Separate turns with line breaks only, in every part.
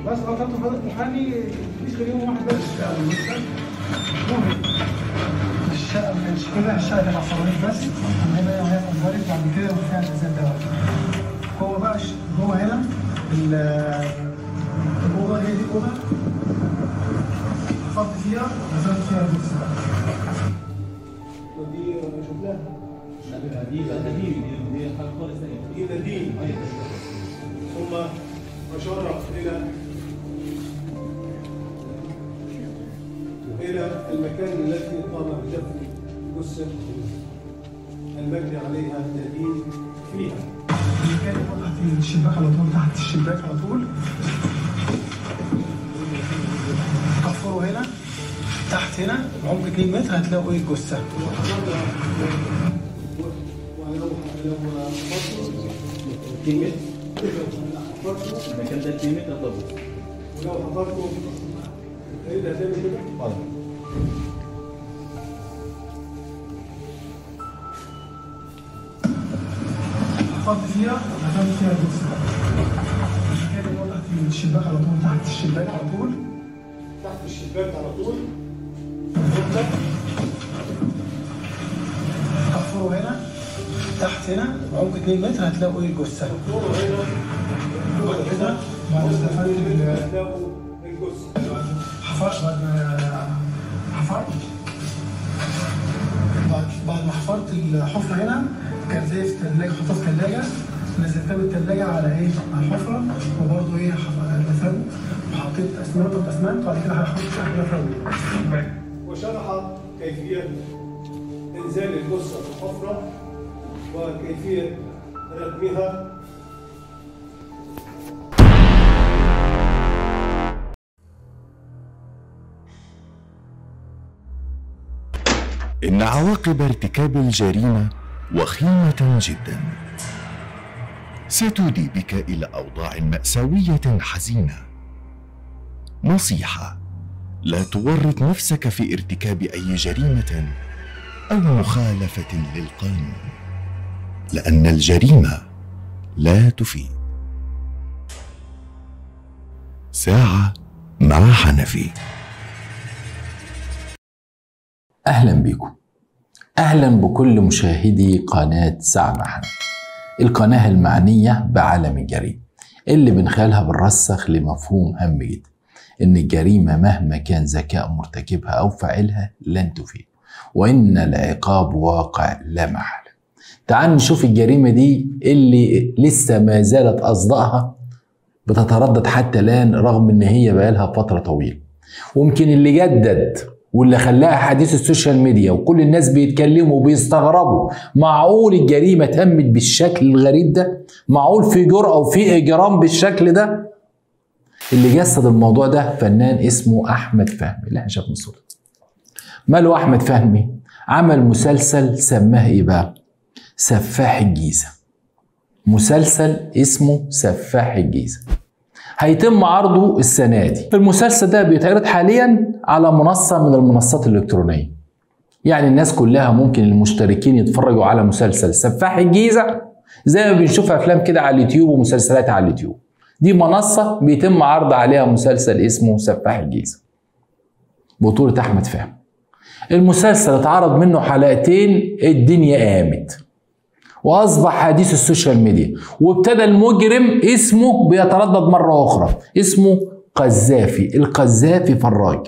بس لو كنت حضرتك محامي مفيش غير يوم واحد بس مهم
الشقة ما كانش كده الشقة كانت على الصواريخ بس هنا وهي اتأجرت بعد كده وفيها الإنسان ده هو بقى ش- جوه هنا ال- الأوضة هي دي الأوضة حفرت فيها نزلت فيها البوكس
ودي شفناها
دي بقى دي دي حاجه خالص ثانيه
دي دليل ثم أشار إلى إلى المكان الذي قام بدفن جثة المجني عليها دليل فيها
اللي كانت تحت الشباك على طول تحت الشباك على طول حفروا هنا تحت هنا بعمق 2 متر هتلاقوا ايه الجثة
ولو لو
كلمه
حفرتوا
المكان ده كلمه طب
ولو حفرتوا ايه ده هتعمل كده؟
حفرت فيها دخلت فيها الجثة كانت تحت الشباك على طول تحت الشباك على طول
تحت الشباك على طول
حفروا هنا تحت هنا بعمق 2 متر هتلاقوا ايه الجثة
دوروا هنا
بعد كده بعد ما دفنت ال-
هتلاقوا الجثة
حفرت بعد ما حفرت بعد بعد ما حفرت الحفرة هنا كان زي في الثلاجة حطها في الثلاجة نزلتها من الثلاجة على ايه؟ على الحفرة وبرضه ايه حف- دفنت وحطيت اسمنت واسمنت وبعد كده هحط حفرة
وشرح كيفية إنزال الجثة في الحفرة وكيفية ردمها
إن عواقب ارتكاب الجريمة وخيمة جدا ستودي بك إلى أوضاع مأساوية حزينة نصيحة لا تورط نفسك في ارتكاب أي جريمة أو مخالفة للقانون لأن الجريمة لا تفيد ساعة مع حنفي
أهلا بكم أهلا بكل مشاهدي قناة ساعة محن القناة المعنية بعالم الجريمة اللي من خلالها بنرسخ لمفهوم هام جدا إن الجريمة مهما كان ذكاء مرتكبها أو فاعلها لن تفيد وإن العقاب واقع لا محالة تعال نشوف الجريمة دي اللي لسه ما زالت أصدائها بتتردد حتى الآن رغم إن هي بقالها فترة طويلة ويمكن اللي جدد واللي خلاها حديث السوشيال ميديا وكل الناس بيتكلموا وبيستغربوا معقول الجريمة تمت بالشكل الغريب ده معقول في جرأة وفي إجرام بالشكل ده اللي جسد الموضوع ده فنان اسمه أحمد فهمي اللي احنا شافنا صوته ماله أحمد فهمي عمل مسلسل سماه إيه بقى سفاح الجيزة مسلسل اسمه سفاح الجيزة هيتم عرضه السنة دي المسلسل ده بيتعرض حاليا على منصة من المنصات الإلكترونية يعني الناس كلها ممكن المشتركين يتفرجوا على مسلسل سفاح الجيزة زي ما بنشوف أفلام كده على اليوتيوب ومسلسلات على اليوتيوب دي منصة بيتم عرض عليها مسلسل اسمه سفاح الجيزة بطولة أحمد فهمي المسلسل اتعرض منه حلقتين الدنيا قامت واصبح حديث السوشيال ميديا وابتدى المجرم اسمه بيتردد مره اخرى اسمه قذافي القذافي فراج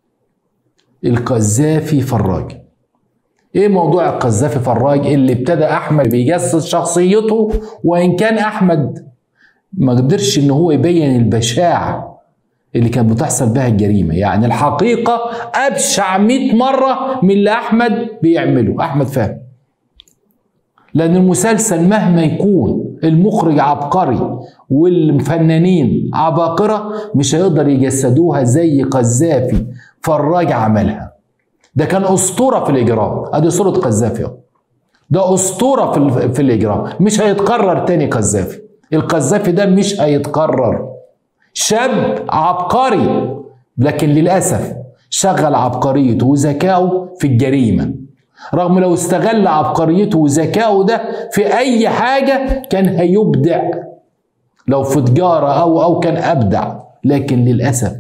القذافي فراج ايه موضوع القذافي فراج اللي ابتدى احمد بيجسد شخصيته وان كان احمد ما قدرش ان هو يبين البشاعه اللي كانت بتحصل بها الجريمه يعني الحقيقه ابشع 100 مره من اللي احمد بيعمله احمد فهمي لأن المسلسل مهما يكون المخرج عبقري والفنانين عباقرة مش هيقدر يجسدوها زي قذافي فراج عملها ده كان أسطورة في الإجرام أدي صورة قذافي أهو ده أسطورة في, ال- في الإجرام مش هيتكرر تاني قذافي القذافي ده مش هيتكرر شاب عبقري لكن للأسف شغل عبقريته وذكائه في الجريمة رغم لو استغل عبقريته وذكائه ده في اي حاجه كان هيبدع لو في تجاره او او كان ابدع لكن للاسف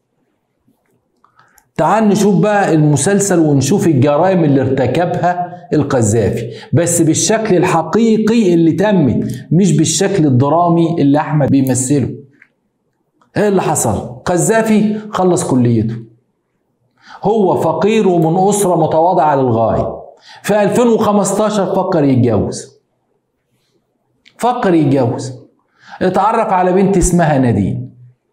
تعال نشوف بقى المسلسل ونشوف الجرائم اللي ارتكبها القذافي بس بالشكل الحقيقي اللي تمت مش بالشكل الدرامي اللي احمد بيمثله ايه اللي حصل قذافي خلص كليته هو فقير ومن اسره متواضعه للغايه في 2015 فكر يتجوز فكر يتجوز اتعرف على بنت اسمها نادين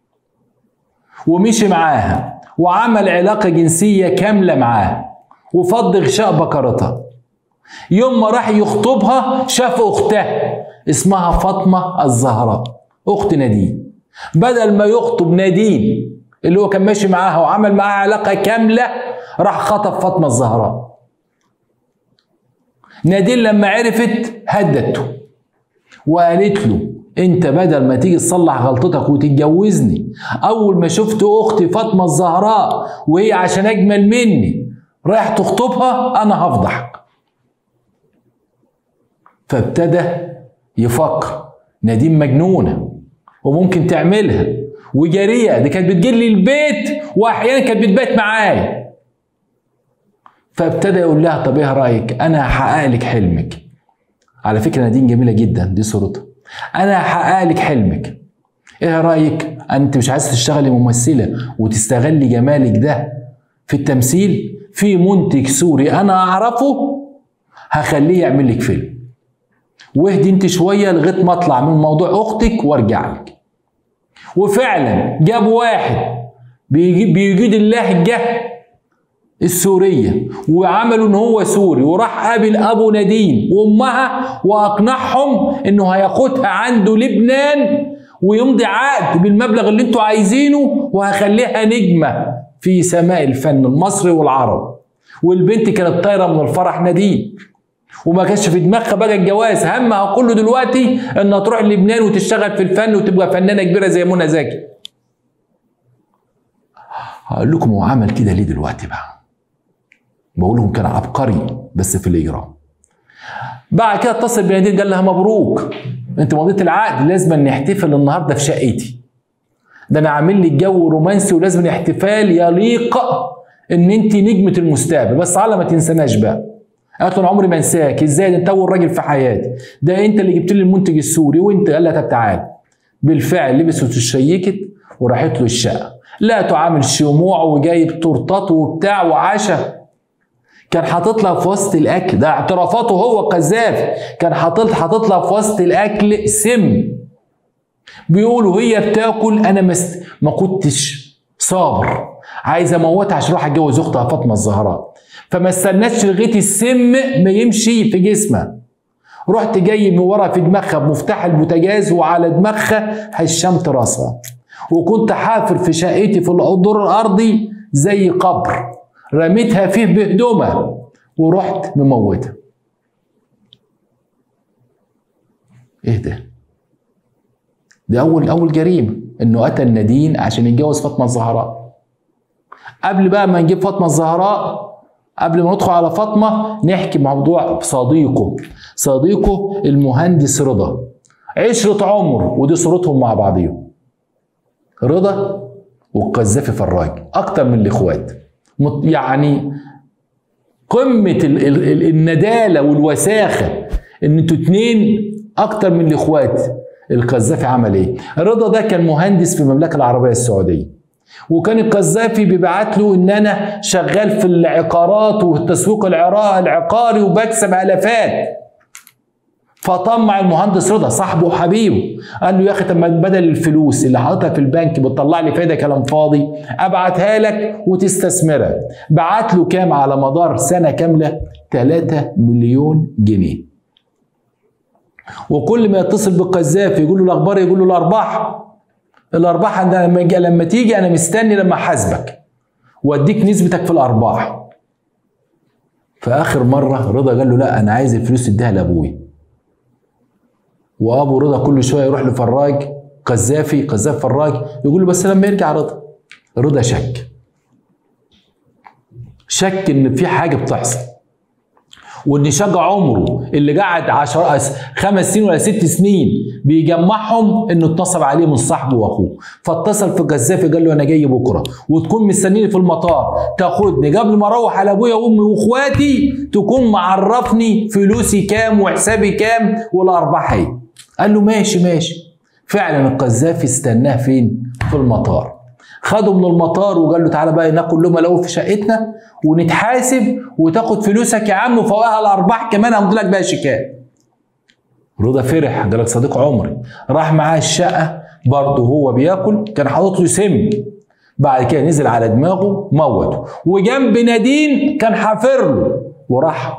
ومشي معاها وعمل علاقة جنسية كاملة معاها وفض غشاء بكرتها يوم ما راح يخطبها شاف أختها اسمها فاطمة الزهراء أخت نادين بدل ما يخطب نادين اللي هو كان ماشي معاها وعمل معاها علاقة كاملة راح خطب فاطمة الزهراء نادين لما عرفت هدته وقالت له انت بدل ما تيجي تصلح غلطتك وتتجوزني اول ما شفت اختي فاطمه الزهراء وهي عشان اجمل مني رايح تخطبها انا هفضحك فابتدى يفكر نادين مجنونه وممكن تعملها وجريئه دي كانت بتجي لي البيت واحيانا كانت بتبات معايا فابتدى يقول لها طب ايه رايك انا هحقق لك حلمك على فكره نادين جميله جدا دي صورتها انا هحقق لك حلمك ايه رايك انت مش عايز تشتغلي ممثله وتستغلي جمالك ده في التمثيل في منتج سوري انا اعرفه هخليه يعمل لك فيلم واهدي انت شويه لغايه ما اطلع من موضوع اختك وارجع لك وفعلا جاب واحد بيجي- بيجيد اللهجه السورية وعملوا ان هو سوري وراح قابل ابو نادين وامها واقنعهم انه هياخدها عنده لبنان ويمضي عقد بالمبلغ اللي انتوا عايزينه وهخليها نجمة في سماء الفن المصري والعربي والبنت كانت طايرة من الفرح نادين وما كانش في دماغها بقى الجواز همها كله دلوقتي انها تروح لبنان وتشتغل في الفن وتبقى فنانة كبيرة زي منى زكي هقول لكم هو عمل كده ليه دلوقتي بقى بقول لهم كان عبقري بس في الاجرام بعد كده اتصل بنادين قال لها مبروك انت مضيت العقد لازم نحتفل النهارده في شقتي ده انا عامل لي جو رومانسي ولازم احتفال يليق ان انت نجمه المستقبل بس على ما تنساناش بقى قالت له انا عمري ما انساك ازاي ده انت اول راجل في حياتي ده انت اللي جبت لي المنتج السوري وانت قال لها طب تعالى بالفعل لبست وشيكت وراحت له الشقه لا تعامل شموع وجايب تورتات وبتاع وعشاء كان حاطط لها في وسط الاكل ده اعترافاته هو قذافي كان حاطط حاطط لها في وسط الاكل سم بيقولوا هي بتاكل انا مست... ما كنتش صابر عايز اموتها عشان اروح اتجوز اختها فاطمه الزهراء فما استناش لغايه السم ما يمشي في جسمها رحت جاي من ورا في دماغها بمفتاح البوتاجاز وعلى دماغها هشمت راسها وكنت حافر في شقتي في الدور الارضي زي قبر رميتها فيه بهدومها ورحت مموتها ايه ده دي اول اول جريمه انه قتل نادين عشان يتجوز فاطمه الزهراء قبل بقى ما نجيب فاطمه الزهراء قبل ما ندخل على فاطمه نحكي موضوع صديقه صديقه المهندس رضا عشرة عمر ودي صورتهم مع بعضهم رضا والقذافي فراج اكتر من الاخوات مت- يعني قمة ال- ال- ال- الندالة والوساخة ان انتوا اتنين اكتر من الاخوات القذافي عمل ايه؟ رضا ده كان مهندس في المملكة العربية السعودية وكان القذافي بيبعت له ان انا شغال في العقارات والتسويق العراء العقاري وبكسب الافات فطمع المهندس رضا صاحبه وحبيبه قال له يا اخي طب ما بدل الفلوس اللي حاططها في البنك بتطلع لي فايده كلام فاضي ابعتها لك وتستثمرها بعت له كام على مدار سنه كامله 3 مليون جنيه وكل ما يتصل بالقذافي يقول له الاخبار يقول له الارباح الارباح أنا لما يجي- لما تيجي انا مستني لما احاسبك واديك نسبتك في الارباح فاخر مره رضا قال له لا انا عايز الفلوس تديها لابوي وابو رضا كل شويه يروح لفراج قذافي قذاف فراج يقول له بس لما يرجع رضا رضا شك شك ان في حاجه بتحصل وان شجع عمره اللي قعد عشر خمس سنين ولا ست سنين بيجمعهم انه اتصل عليه من صاحبه واخوه فاتصل في القذافي قال له انا جاي بكره وتكون مستنيني في المطار تاخدني قبل ما اروح على ابويا وامي واخواتي تكون معرفني فلوسي كام وحسابي كام والارباح ايه قال له ماشي ماشي فعلا القذافي استناه فين في المطار خده من المطار وقال له تعالى بقى ناكل لهم الاول في شقتنا ونتحاسب وتاخد فلوسك يا عم وفوقها الارباح كمان همضي لك بقى شيكات رضا فرح قال لك صديق عمري راح معاه الشقه برضه هو بياكل كان حاطط له سم بعد كده نزل على دماغه موته وجنب نادين كان حافر له وراح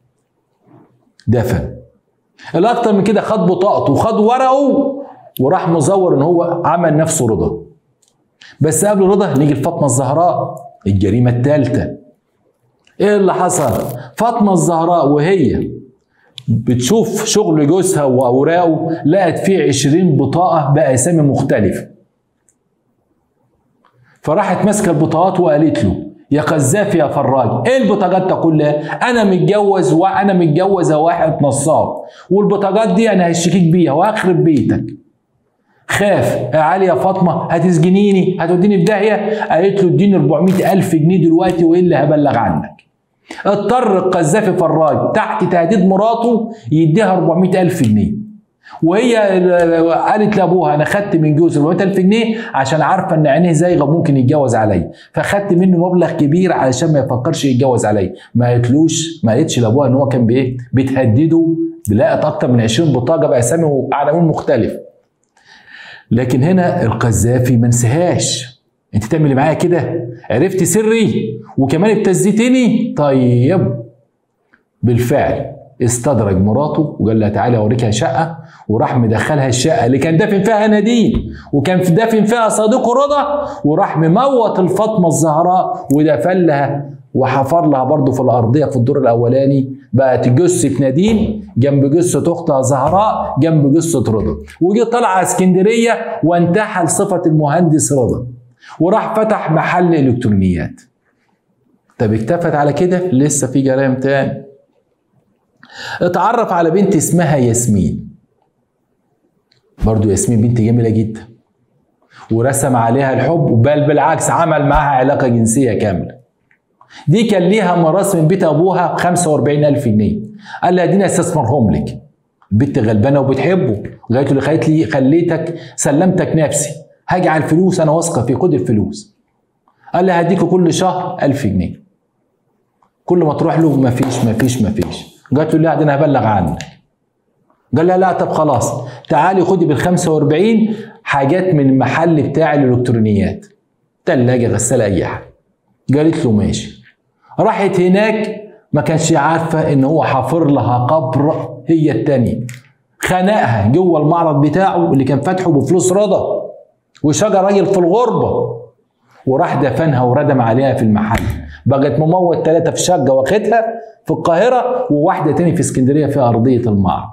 دفن الاكتر من كده خد بطاقته وخد ورقه وراح مزور ان هو عمل نفسه رضا بس قبل رضا نيجي لفاطمه الزهراء الجريمه الثالثه ايه اللي حصل فاطمه الزهراء وهي بتشوف شغل جوزها واوراقه لقت فيه 20 بطاقه باسامي مختلفه فراحت ماسكه البطاقات وقالت له يا قذافي يا فراج ايه البطاقات دي كلها انا متجوز وانا متجوزه واحد نصاب والبطاقات دي انا هشتكيك بيها وهخرب بيتك خاف يا علي يا فاطمه هتسجنيني هتوديني في داهيه قالت له اديني 400 الف جنيه دلوقتي والا هبلغ عنك اضطر القذافي فراج تحت تهديد مراته يديها 400 الف جنيه وهي قالت لابوها انا خدت من جوزي 400 الف جنيه عشان عارفه ان عينيه زايغه ممكن يتجوز عليا فخدت منه مبلغ كبير علشان ما يفكرش يتجوز عليا ما قالتلوش ما قالتش لابوها ان هو كان بايه بتهدده بلقت اكتر من 20 بطاقه باسامي وعناوين مختلفه لكن هنا القذافي ما نساهاش انت تعملي معايا كده عرفت سري وكمان ابتزتني طيب بالفعل استدرج مراته وقال لها تعالي اوريك شقه وراح مدخلها الشقه اللي كان دافن فيها نادين وكان في دافن فيها صديقه رضا وراح مموت الفاطمه الزهراء ودفن لها وحفر لها برضه في الارضيه في الدور الاولاني بقت جثه نادين جنب جثه اختها زهراء جنب جثه رضا وجي طلع اسكندريه وانتحل صفه المهندس رضا وراح فتح محل الكترونيات طب اكتفت على كده لسه في جرائم تاني اتعرف على بنت اسمها ياسمين برضو ياسمين بنت جميله جدا ورسم عليها الحب بل بالعكس عمل معاها علاقه جنسيه كامله دي كان ليها مراسم من بيت ابوها ب 45 الف جنيه قال لها اديني استثمرهم لك البنت غلبانه وبتحبه لغايه اللي خلت لي خليتك سلمتك نفسي هاجي على الفلوس انا واثقه في خد الفلوس قال لها هديك كل شهر 1000 جنيه كل ما تروح له مفيش مفيش مفيش قالت له لا ده انا هبلغ عنك قال لها لا طب خلاص تعالي خدي بال 45 حاجات من المحل بتاع الالكترونيات تلاجة غسالة اي حاجه قالت له ماشي راحت هناك ما كانش عارفة ان هو حافر لها قبر هي التانية خنقها جوه المعرض بتاعه اللي كان فاتحه بفلوس رضا وشجر راجل في الغربة وراح دفنها وردم عليها في المحل بقت مموت ثلاثة في شقة واخدها في القاهرة وواحدة تاني في اسكندرية في أرضية المعرض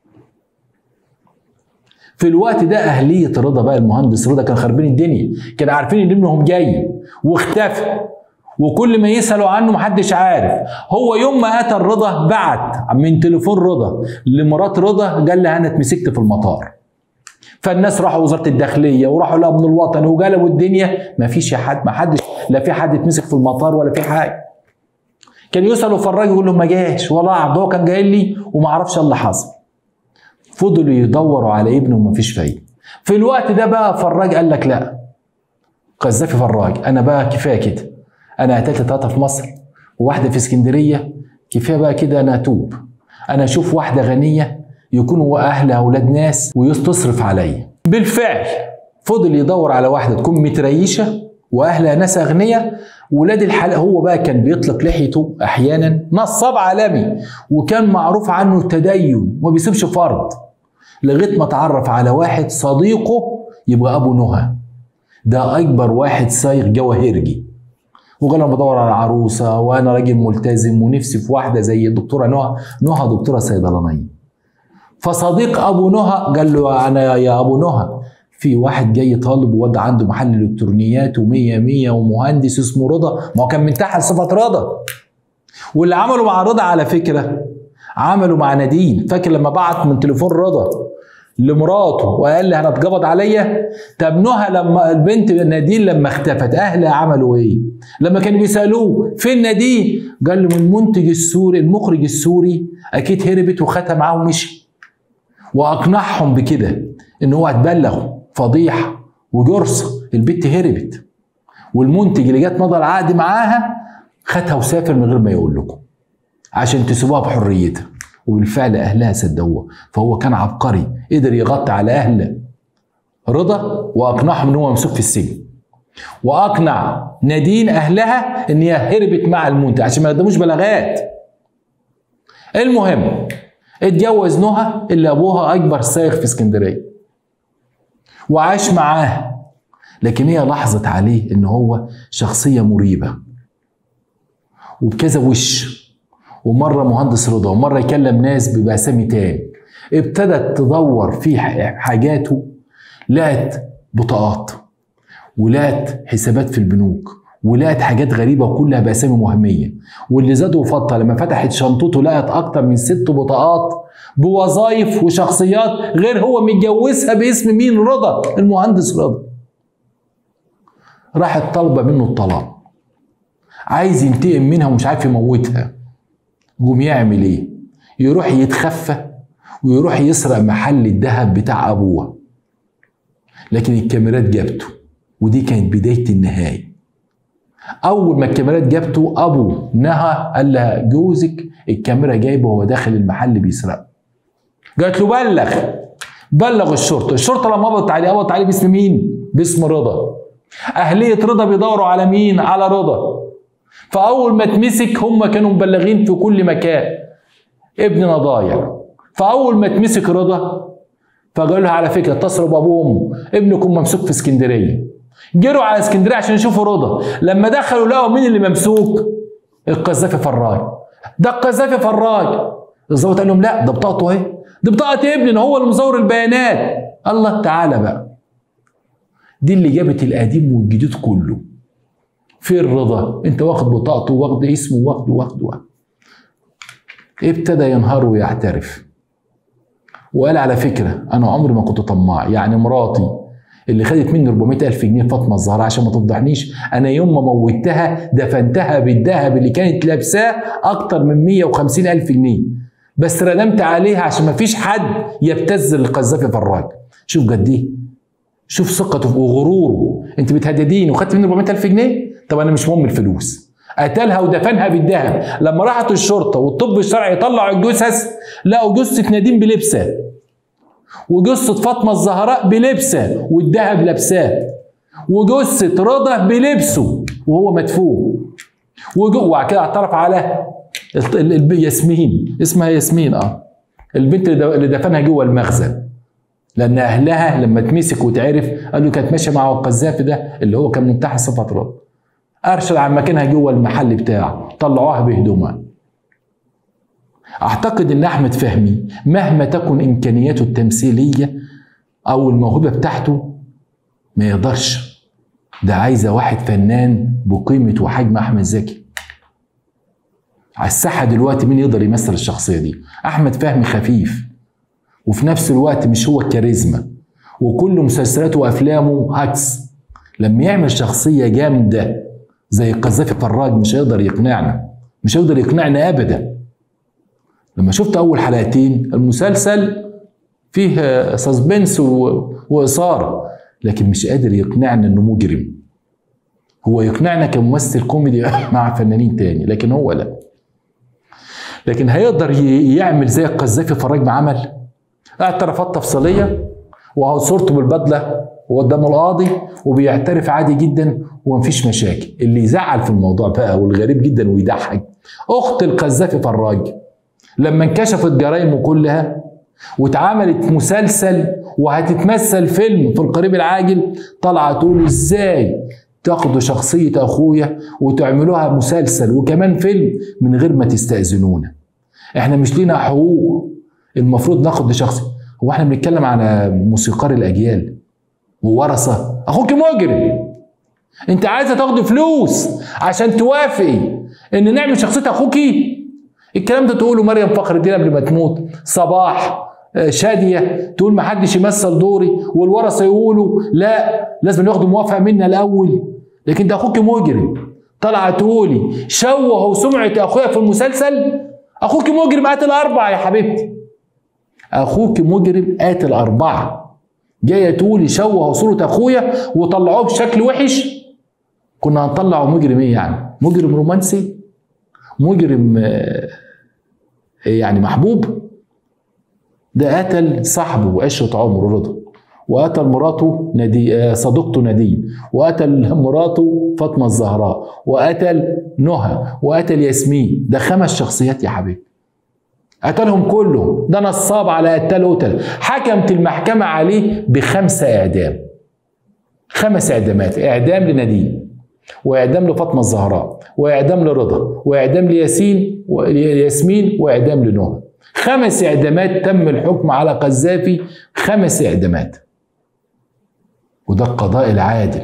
في الوقت ده أهلية رضا بقى المهندس رضا كان خاربين الدنيا كانوا عارفين إن ابنهم جاي واختفى وكل ما يسألوا عنه محدش عارف هو يوم ما قتل رضا بعت من تليفون رضا لمرات رضا قال لها أنا اتمسكت في المطار فالناس راحوا وزاره الداخليه وراحوا لابن الوطن وقلبوا الدنيا ما فيش حد ما حدش لا في حد اتمسك في المطار ولا في حاجه كان يسالوا فراج يقول لهم ما جاش والله عبد هو كان جاي لي وما اعرفش اللي حصل فضلوا يدوروا على ابنه وما فيش فايده في الوقت ده بقى فراج قال لك لا قذافي فراج انا بقى كفايه كده انا قتلت ثلاثه في مصر وواحده في اسكندريه كفايه بقى كده انا اتوب انا اشوف واحده غنيه يكونوا اهلها اولاد ناس وتصرف عليا بالفعل فضل يدور على واحده تكون متريشه واهلها ناس اغنياء ولاد الحلال هو بقى كان بيطلق لحيته احيانا نصاب عالمي وكان معروف عنه التدين وما بيسيبش فرض لغايه ما اتعرف على واحد صديقه يبقى ابو نهى ده اكبر واحد صايغ جواهرجي وقال انا بدور على عروسه وانا راجل ملتزم ونفسي في واحده زي الدكتوره نهى نهى دكتوره صيدلانيه فصديق ابو نهى قال له انا يا ابو نهى في واحد جاي طالب وواد عنده محل الكترونيات ومية مية ومهندس اسمه رضا ما هو كان منتحل صفة رضا واللي عملوا مع رضا على فكره عملوا مع نادين فاكر لما بعت من تليفون رضا لمراته وقال لي هنتقبض عليا طب نهى لما البنت نادين لما اختفت اهلها عملوا ايه؟ لما كانوا بيسالوه فين نادين؟ قال لهم المنتج السوري المخرج السوري اكيد هربت وخدها معاه ومشي واقنعهم بكده ان هو هتبلغ فضيحه وجرصه البت هربت والمنتج اللي جت مضى العقد معاها خدها وسافر من غير ما يقول لكم عشان تسيبوها بحريتها وبالفعل اهلها صدقوها فهو كان عبقري قدر يغطي على اهل رضا واقنعهم ان هو ممسوك في السجن واقنع نادين اهلها ان هي هربت مع المنتج عشان ما يقدموش بلاغات المهم اتجوز نهى اللي ابوها اكبر سايق في اسكندريه وعاش معاها لكن هي لاحظت عليه ان هو شخصيه مريبه وبكذا وش ومره مهندس رضا ومره يكلم ناس باسامي تاني ابتدت تدور في حاجاته لقت بطاقات ولقت حسابات في البنوك ولقت حاجات غريبه وكلها باسامي وهميه واللي زاد وفضل لما فتحت شنطته لقت اكتر من ست بطاقات بوظائف وشخصيات غير هو متجوزها باسم مين رضا المهندس رضا راحت طالبه منه الطلاق عايز ينتقم منها ومش عارف يموتها قوم يعمل ايه يروح يتخفى ويروح يسرق محل الذهب بتاع ابوه لكن الكاميرات جابته ودي كانت بدايه النهايه اول ما الكاميرات جابته ابو نهى قال لها جوزك الكاميرا جايبه وهو داخل المحل بيسرق قالت له بلغ بلغ الشرطه الشرطه لما قبضت عليه قبضت عليه باسم مين باسم رضا اهليه رضا بيدوروا على مين على رضا فاول ما اتمسك هم كانوا مبلغين في كل مكان ابننا ضايع فاول ما اتمسك رضا فقال لها على فكره اتصلوا بابوه وامه ابنكم ممسوك في اسكندريه جروا على اسكندريه عشان يشوفوا رضا لما دخلوا لقوا مين اللي ممسوك القذافي فراج ده القذافي فراج الظابط قال لهم لا ده بطاقته اهي دي بطاقه ابننا هو اللي مزور البيانات الله تعالى بقى دي اللي جابت القديم والجديد كله فين رضا انت واخد بطاقته واخد اسمه واخده واخده واخده ابتدى ينهار ويعترف وقال على فكرة أنا عمري ما كنت طماع يعني مراتي اللي خدت مني 400 ألف جنيه فاطمة الزهراء عشان ما تفضحنيش أنا يوم ما موتها دفنتها بالذهب اللي كانت لابساه أكتر من 150 ألف جنيه بس ردمت عليها عشان ما فيش حد يبتز القذافي فراج شوف قد ايه شوف ثقته وغروره انت بتهدديني وخدت مني 400 ألف جنيه طب انا مش مهم الفلوس قتلها ودفنها بالذهب لما راحت الشرطه والطب الشرعي يطلعوا الجثث لقوا جثه نديم بلبسه وجثه فاطمه الزهراء بلبسه والذهب لابساه وجثه رضا بلبسه وهو مدفون وبعد كده اعترف على ال- ال- ياسمين اسمها ياسمين اه البنت اللي د- اللي دفنها جوه المخزن لان اهلها لما اتمسك وتعرف قالوا كانت ماشيه مع القذافي ده اللي هو كان منتحل صفه رضا ارشد عن مكانها جوه المحل بتاعه طلعوها بهدومها اعتقد ان احمد فهمي مهما تكن امكانياته التمثيليه او الموهبه بتاعته ما يقدرش ده عايزه واحد فنان بقيمه وحجم احمد زكي على الساحه دلوقتي مين يقدر يمثل الشخصيه دي احمد فهمي خفيف وفي نفس الوقت مش هو الكاريزما وكل مسلسلاته وافلامه هكس لما يعمل شخصيه جامده زي القذافي فراج مش هيقدر يقنعنا مش هيقدر يقنعنا ابدا لما شفت اول حلقتين المسلسل فيه سسبنس واثاره لكن مش قادر يقنعنا انه مجرم هو يقنعنا كممثل كوميدي مع فنانين تاني لكن هو لا لكن هيقدر ي- يعمل زي القذافي فراج ما عمل اعترافات تفصيليه وهو صورته بالبدله وقدام القاضي وبيعترف عادي جدا ومفيش مشاكل اللي يزعل في الموضوع بقى والغريب جدا ويضحك اخت القذافي فراج لما انكشفت جرائمه كلها واتعملت مسلسل وهتتمثل فيلم في القريب العاجل طالعه تقول ازاي تاخدوا شخصيه اخويا وتعملوها مسلسل وكمان فيلم من غير ما تستاذنونا احنا مش لينا حقوق المفروض ناخد لشخص هو احنا بنتكلم على موسيقار الاجيال وورثه اخوك مجرم انت عايزه تاخدي فلوس عشان توافقي ان نعمل شخصيه اخوكي الكلام ده تقوله مريم فخر الدين قبل ما تموت صباح آه، شاديه تقول ما حدش يمثل دوري والورثه يقولوا لا لازم ياخدوا موافقه منا الاول لكن ده اخوك مجرم طالعه تقولي شوهوا سمعه اخويا في المسلسل اخوك مجرم قاتل اربعه يا حبيبتي اخوك مجرم قاتل اربعه جايه تقولي شوهوا صوره اخويا وطلعوه بشكل وحش كنا هنطلعه مجرم ايه يعني مجرم رومانسي مجرم آه، يعني محبوب ده قتل صاحبه وعشرة عمره رضا وقتل مراته ندي آه، صديقته نديم وقتل مراته فاطمة الزهراء وقتل نهى وقتل ياسمين ده خمس شخصيات يا حبيبي قتلهم كلهم ده نصاب على قتال قتل حكمت المحكمة عليه بخمسة إعدام خمس إعدامات إعدام لنديم واعدام لفاطمه الزهراء واعدام لرضا واعدام لياسين وياسمين واعدام لنهى خمس اعدامات تم الحكم على قذافي خمس اعدامات وده القضاء العادل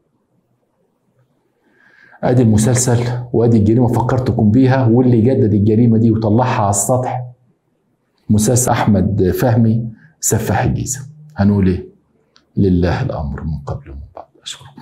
ادي المسلسل وادي الجريمه فكرتكم بيها واللي جدد الجريمه دي وطلعها على السطح مسلسل احمد فهمي سفاح الجيزه هنقول ايه لله الامر من قبل ومن بعد اشكركم